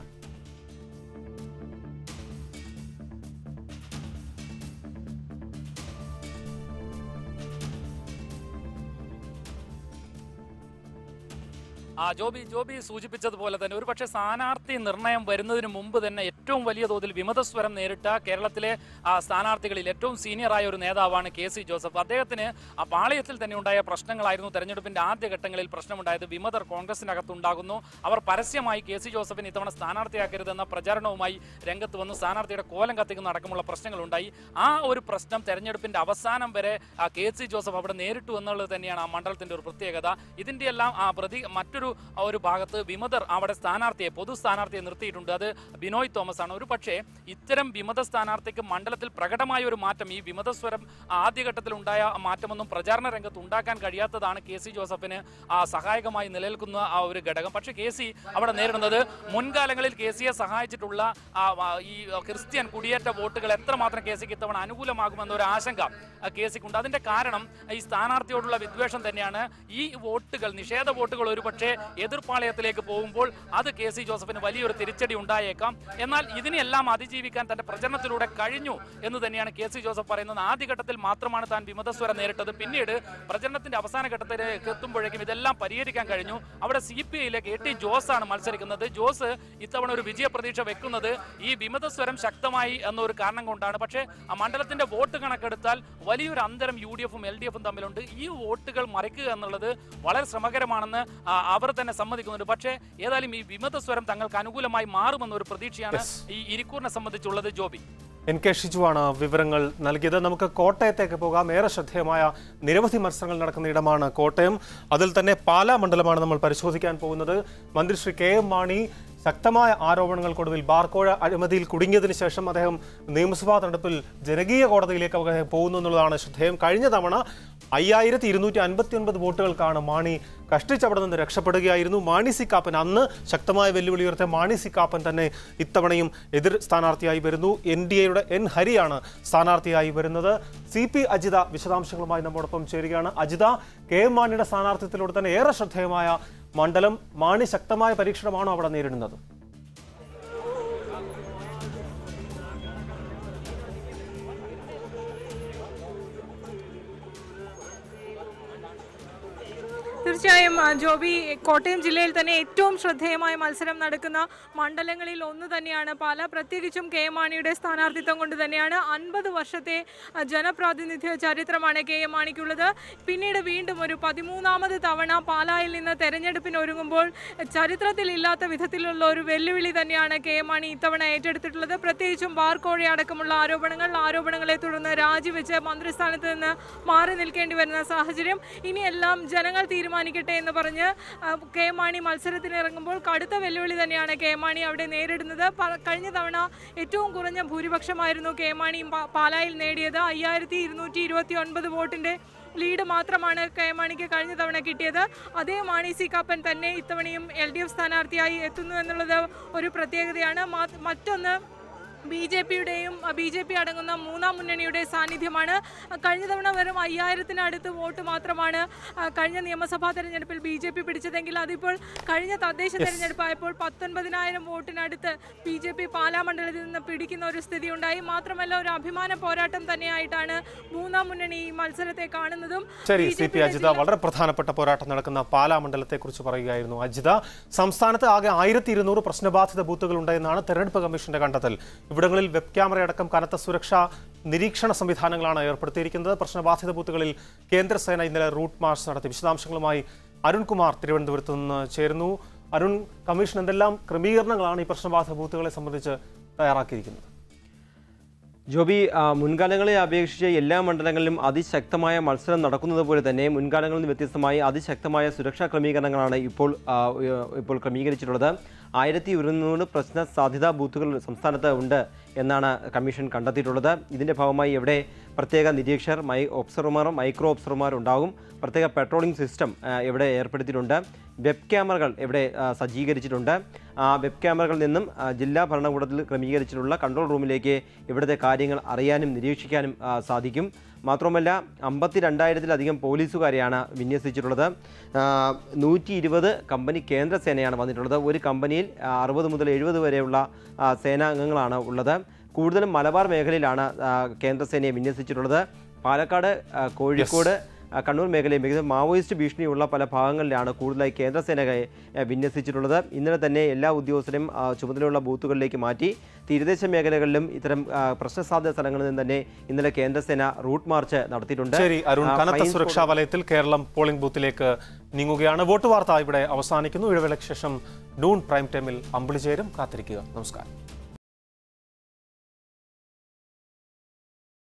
ആ ജോബി ജോബി സൂചിപ്പിച്ചതുപോലെ തന്നെ ഒരുപക്ഷെ സ്ഥാനാർത്ഥി നിർണയം വരുന്നതിന് മുമ്പ് തന്നെ ഏറ്റവും വലിയ തോതിൽ വിമതസ്വരം നേരിട്ട കേരളത്തിലെ ആ, സ്ഥാനാർത്ഥികളിൽ ഏറ്റവും സീനിയറായ ഒരു നേതാവാണ് കെ സി ജോസഫ് അദ്ദേഹത്തിന് ആ പാളയത്തിൽ തന്നെ ഉണ്ടായ പ്രശ്നങ്ങളായിരുന്നു തെരഞ്ഞെടുപ്പിന്റെ ആദ്യഘട്ടങ്ങളിൽ പ്രശ്നമുണ്ടായത് വിമതർ കോൺഗ്രസിനകത്തുണ്ടാകുന്നു അവർ പരസ്യമായി കെ സി ജോസഫിനെ ഇത്തവണ സ്ഥാനാർത്ഥിയാക്കരുതെന്ന പ്രചാരണവുമായി രംഗത്ത് വന്നു സ്ഥാനാർത്ഥിയുടെ കോലം കത്തിക്കുന്ന അടക്കമുള്ള പ്രശ്നങ്ങളുണ്ടായി ആ ഒരു പ്രശ്നം തെരഞ്ഞെടുപ്പിന്റെ അവസാനം വരെ ആ, കെ സി ജോസഫ് അവിടെ നേരിട്ടു എന്നുള്ളത് തന്നെയാണ് ആ മണ്ഡലത്തിന്റെ ഒരു പ്രത്യേകത ഇതിന്റെ എല്ലാം ആ പ്രതി മറ്റൊരു ആ, ഒരു ഭാഗത്ത് വിമതർ അവിടെ സ്ഥാനാർത്ഥിയെ പൊതു സ്ഥാനാർത്ഥിയെ നിർത്തിയിട്ടുണ്ട് അത് ബിനോയ് തോമസ് ആണ് ഒരു പക്ഷേ ഇത്തരം വിമത സ്ഥാനാർത്ഥിക്ക് മണ്ഡലത്തിൽ പ്രകടമായ ഒരു മാറ്റം ഈ വിമതസ്വരം ആദ്യഘട്ടത്തിൽ ഉണ്ടായ മാറ്റമൊന്നും പ്രചാരണ രംഗത്ത് ഉണ്ടാക്കാൻ കഴിയാത്തതാണ് കെ സി ജോസഫിന് ആ സഹായകമായി നിലനിൽക്കുന്ന ആ ഒരു ഘടകം പക്ഷേ കെ സി അവിടെ നേരിടുന്നത് മുൻകാലങ്ങളിൽ കെ സിയെ സഹായിച്ചിട്ടുള്ള ആ, ആ, ഈ ക്രിസ്ത്യൻ കുടിയേറ്റ വോട്ടുകൾ എത്രമാത്രം കെ സിക്ക് ഇത്തവണ അനുകൂലമാകുമെന്നൊരു ആശങ്ക ആ, കെ സിക്കുണ്ട് അതിന്റെ കാരണം ഈ സ്ഥാനാർത്ഥിയോടുള്ള വിദ്വേഷം തന്നെയാണ് ഈ വോട്ടുകൾ നിഷേധ വോട്ടുകൾ ഒരുപക്ഷെ എതിർപ്പാളയത്തിലേക്ക് പോകുമ്പോൾ അത് കെ സി ജോസഫിന് വലിയൊരു തിരിച്ചടി ഉണ്ടായേക്കാം എന്നാൽ ഇതിനെല്ലാം അതിജീവിക്കാൻ തന്റെ പ്രചരണത്തിലൂടെ കഴിഞ്ഞു എന്ന് തന്നെയാണ് കെ സി ജോസഫ് പറയുന്നത് ആദ്യഘട്ടത്തിൽ മാത്രമാണ് താൻ വിമതസ്വരം നേരിട്ടത് പിന്നീട് പ്രചരണത്തിന്റെ അവസാന ഘട്ടത്തിലേക്ക് എത്തുമ്പോഴേക്കും ഇതെല്ലാം പരിഹരിക്കാൻ കഴിഞ്ഞു അവിടെ സി പി ഐയിലെ കെ ടി ജോസ് ആണ് മത്സരിക്കുന്നത് ജോസ് ഇത്തവണ ഒരു വിജയ പ്രതീക്ഷ വെക്കുന്നത് ഈ വിമതസ്വരം ശക്തമായി എന്നൊരു കാരണം കൊണ്ടാണ് പക്ഷേ ആ മണ്ഡലത്തിന്റെ വോട്ട് കണക്കെടുത്താൽ വലിയൊരു അന്തരം യു ഡി എഫും എൽ ഡി എഫും തമ്മിലുണ്ട് ഈ വോട്ടുകൾ മറിക്കുക എന്നുള്ളത് വളരെ ശ്രമകരമാണെന്ന് ആ, അവർ തന്നെ സമ്മതിക്കുന്നുണ്ട് പക്ഷേ ഏതായാലും ഈ വിമതസ്വരം തങ്ങൾക്ക് അനുകൂലമായി മാറുമെന്നൊരു പ്രതീക്ഷയാണ് ഈ ഇരിക്കൂറിനെ സംബന്ധിച്ചുള്ളത് ജോബി എൻ കെ ഷിജുവാണ് വിവരങ്ങൾ നൽകിയത് നമുക്ക് കോട്ടയത്തേക്ക് പോകാം ഏറെ ശ്രദ്ധേയമായ നിരവധി മത്സരങ്ങൾ നടക്കുന്ന ഇടമാണ് കോട്ടയം അതിൽ തന്നെ പാലാ മണ്ഡലമാണ് നമ്മൾ പരിശോധിക്കാൻ പോകുന്നത് മന്ത്രി ശ്രീ കെ എം മാണി ശക്തമായ ആരോപണങ്ങൾക്കൊടുവിൽ ബാർക്കോഴ അഴിമതിയിൽ കുടുങ്ങിയതിനു ശേഷം അദ്ദേഹം നിയമസഭാ തെരഞ്ഞെടുപ്പിൽ ജനകീയ കോടതിയിലേക്ക് അദ്ദേഹം പോകുന്നു എന്നുള്ളതാണ് ശ്രദ്ധേയം കഴിഞ്ഞ തവണ അയ്യായിരത്തി ഇരുന്നൂറ്റി അൻപത്തി ഒൻപത് വോട്ടുകൾക്കാണ് മാണി കഷ്ടിച്ചവിടെ നിന്ന് രക്ഷപ്പെടുകയായിരുന്നു മാണി സി കാപ്പൻ അന്ന് ശക്തമായ വെല്ലുവിളി ഉയർത്തിയ മാണി സി കാപ്പൻ തന്നെ ഇത്തവണയും എതിർ സ്ഥാനാർത്ഥിയായി വരുന്നു എൻ ഡി എയുടെ എൻ ഹരിയാണ് സ്ഥാനാർത്ഥിയായി വരുന്നത് സി പി അജിത വിശദാംശങ്ങളുമായി നമ്മോടൊപ്പം ചേരുകയാണ് അജിത കെ എം മാണിയുടെ സ്ഥാനാർത്ഥിത്വത്തിലൂടെ തന്നെ ഏറെ ശ്രദ്ധേയമായ മണ്ഡലം മാണി ശക്തമായ പരീക്ഷണമാണോ അവിടെ നേരിടുന്നത് തീർച്ചയായും ആ, ജോബി കോട്ടയം ജില്ലയിൽ തന്നെ ഏറ്റവും ശ്രദ്ധേയമായ മത്സരം നടക്കുന്ന മണ്ഡലങ്ങളിൽ ഒന്ന് തന്നെയാണ് പാല പ്രത്യേകിച്ചും കെ എം മാണിയുടെ സ്ഥാനാർത്ഥിത്വം കൊണ്ട് തന്നെയാണ് അൻപത് വർഷത്തെ ആ, ജനപ്രാതിനിധ്യ ചരിത്രമാണ് കെ എം മാണിക്കുള്ളത് പിന്നീട് വീണ്ടും ഒരു പതിമൂന്നാമത് തവണ പാലായിൽ നിന്ന് തെരഞ്ഞെടുപ്പിന് ഒരുങ്ങുമ്പോൾ ചരിത്രത്തിൽ ഇല്ലാത്ത വിധത്തിലുള്ള ഒരു വെല്ലുവിളി തന്നെയാണ് കെ എം മാണി ഇത്തവണ ഏറ്റെടുത്തിട്ടുള്ളത് പ്രത്യേകിച്ചും ബാർക്കോഴ അടക്കമുള്ള ആരോപണങ്ങൾ ആരോപണങ്ങളെ തുടർന്ന് രാജിവെച്ച് മന്ത്രിസ്ഥാനത്ത് നിന്ന് മാറി നിൽക്കേണ്ടി വരുന്ന സാഹചര്യം ഇനിയെല്ലാം ജനങ്ങൾ തീരുമാനിക്കട്ടെ എന്ന് പറഞ്ഞ് ആ, കെ എം മാണി മത്സരത്തിന് ഇറങ്ങുമ്പോൾ കടുത്ത വെല്ലുവിളി തന്നെയാണ് കെ എം മാണി അവിടെ നേരിടുന്നത് പ- കഴിഞ്ഞ തവണ ഏറ്റവും കുറഞ്ഞ ഭൂരിപക്ഷമായിരുന്നു കെ എം മാണി പാ- പാലായിൽ നേടിയത് അയ്യായിരത്തി ഇരുന്നൂറ്റി ഇരുപത്തി ഒൻപത് വോട്ടിന്റെ ലീഡ് മാത്രമാണ് കെ എം മാണിക്ക് കഴിഞ്ഞ തവണ കിട്ടിയത് അതേ മാണി സി കാപ്പൻ തന്നെ ഇത്തവണയും എൽ ഡി എഫ് സ്ഥാനാർത്ഥിയായി എത്തുന്നു എന്നുള്ളത് ഒരു പ്രത്യേകതയാണ് മാ- മറ്റൊന്ന് ബി ജെ പിയുടെയും ബി ജെ പി അടങ്ങുന്ന മൂന്നാം മുന്നണിയുടെ സാന്നിധ്യമാണ് കഴിഞ്ഞ തവണ വെറും അയ്യായിരത്തിനടുത്ത് വോട്ട് മാത്രമാണ് ആ, കഴിഞ്ഞ നിയമസഭാ തെരഞ്ഞെടുപ്പിൽ ബി ജെ പി പിടിച്ചതെങ്കിൽ അതിപ്പോൾ കഴിഞ്ഞ തദ്ദേശ തെരഞ്ഞെടുപ്പായപ്പോൾ പത്തൊൻപതിനായിരം വോട്ടിനടുത്ത് ബി ജെ പി പാലാ മണ്ഡലത്തിൽ നിന്ന് പിടിക്കുന്ന ഒരു സ്ഥിതി ഉണ്ടായി മാത്രമല്ല ഒരു അഭിമാന പോരാട്ടം തന്നെയായിട്ടാണ് മൂന്നാം മുന്നണി ഈ മത്സരത്തെ കാണുന്നതും ശരി സി പി BJP യുടെ അജിത വളരെ പ്രധാനപ്പെട്ട പോരാട്ടം നടക്കുന്ന പാലാ മണ്ഡലത്തെക്കുറിച്ച് പറയുകയായിരുന്നു അജിത സംസ്ഥാനത്ത് ആകെ ആയിരത്തി ഇരുന്നൂറ് പ്രശ്നബാധിത ബൂത്തുകൾ ഉണ്ടെന്നാണ് തെരഞ്ഞെടുപ്പ് കമ്മീഷന്റെ കണ്ടെത്തൽ ഇവിടങ്ങളിൽ വെബ് ക്യാമറ അടക്കം കനത്ത സുരക്ഷാ നിരീക്ഷണ സംവിധാനങ്ങളാണ് ഏർപ്പെടുത്തിയിരിക്കുന്നത് പ്രശ്നബാധിത ബൂത്തുകളിൽ കേന്ദ്രസേന ഇന്നലെ റൂട്ട് മാർച്ച് നടത്തി വിശദാംശങ്ങളുമായി അരുൺകുമാർ തിരുവനന്തപുരത്ത് നിന്ന് ചേരുന്നു അരുൺ കമ്മീഷൻ എന്തെല്ലാം ക്രമീകരണങ്ങളാണ് ഈ പ്രശ്നബാധിത ബൂത്തുകളെ സംബന്ധിച്ച് തയ്യാറാക്കിയിരിക്കുന്നത് ജോബി ആ, മുൻകാലങ്ങളെ അപേക്ഷിച്ച് എല്ലാ മണ്ഡലങ്ങളിലും അതിശക്തമായ മത്സരം നടക്കുന്നത് പോലെ തന്നെ മുൻകാലങ്ങളിൽ നിന്ന് വ്യത്യസ്തമായി അതിശക്തമായ സുരക്ഷാ ക്രമീകരണങ്ങളാണ് ഇപ്പോൾ ആ, ഉയ- ഇപ്പോൾ ക്രമീകരിച്ചിട്ടുള്ളത് ആയിരത്തി ഒരുന്നൂറ് പ്രശ്ന സാധ്യതാ ബൂത്തുകൾ സംസ്ഥാനത്ത് ഉണ്ട് എന്നാണ് കമ്മീഷൻ കണ്ടെത്തിയിട്ടുള്ളത് ഇതിൻ്റെ ഭാഗമായി ഇവിടെ പ്രത്യേക നിരീക്ഷകർ മൈ ഒബ്സർവർമാർ മൈക്രോ ഒബ്സർവർമാർ ഉണ്ടാകും പ്രത്യേക പെട്രോളിംഗ് സിസ്റ്റം ആ, ഇവിടെ ഏർപ്പെടുത്തിയിട്ടുണ്ട് വെബ് ക്യാമറകൾ ഇവിടെ ആ, സജ്ജീകരിച്ചിട്ടുണ്ട് ആ വെബ് ക്യാമറകളിൽ നിന്നും ആ, ജില്ലാ ഭരണകൂടത്തിൽ ക്രമീകരിച്ചിട്ടുള്ള കൺട്രോൾ റൂമിലേക്ക് ഇവിടുത്തെ കാര്യങ്ങൾ അറിയാനും നിരീക്ഷിക്കാനും ആ, സാധിക്കും മാത്രമല്ല അമ്പത്തി രണ്ടായിരത്തിലധികം പോലീസുകാരെയാണ് വിന്യസിച്ചിട്ടുള്ളത് നൂറ്റി ഇരുപത് കമ്പനി കേന്ദ്ര സേനയാണ് വന്നിട്ടുള്ളത് ഒരു കമ്പനിയിൽ അറുപത് മുതൽ എഴുപത് വരെയുള്ള ആ, സേനാംഗങ്ങളാണ് ഉള്ളത് കൂടുതലും മലബാർ മേഖലയിലാണ് ആ, കേന്ദ്രസേനയെ വിന്യസിച്ചിട്ടുള്ളത് പാലക്കാട് ആ, കോഴിക്കോട് ആ, കണ്ണൂർ മേഖലയിൽ മികച്ച മാവോയിസ്റ്റ് ഭീഷണിയുള്ള പല ഭാഗങ്ങളിലാണ് കൂടുതലായി കേന്ദ്രസേനയെ ആ, വിന്യസിച്ചിട്ടുള്ളത് ഇന്നലെ തന്നെ എല്ലാ ഉദ്യോഗസ്ഥരെയും ആ, ചുമതലയുള്ള ബൂത്തുകളിലേക്ക് മാറ്റി തീരദേശ മേഖലകളിലും ഇത്തരം ആ, പ്രശ്നസാധ്യത സ്ഥലങ്ങളിൽ നിന്ന് തന്നെ ഇന്നലെ കേന്ദ്രസേന റൂട്ട് മാർച്ച് നടത്തിയിട്ടുണ്ട് ശരി അരുൺ ആ, കനത്ത ഫൈൻ സുരക്ഷാ വലയത്തിൽ കേരളം പോളിംഗ് ബൂത്തിലേക്ക് നീങ്ങുകയാണ് വോട്ട് വാർത്ത ഇവിടെ അവസാനിക്കുന്നു ഇടവേളയ്ക്ക് ശേഷം ഡൂൺ പ്രൈം ടൈമിൽ അമ്പിളി ചേരും കാത്തിരിക്കുക നമസ്കാരം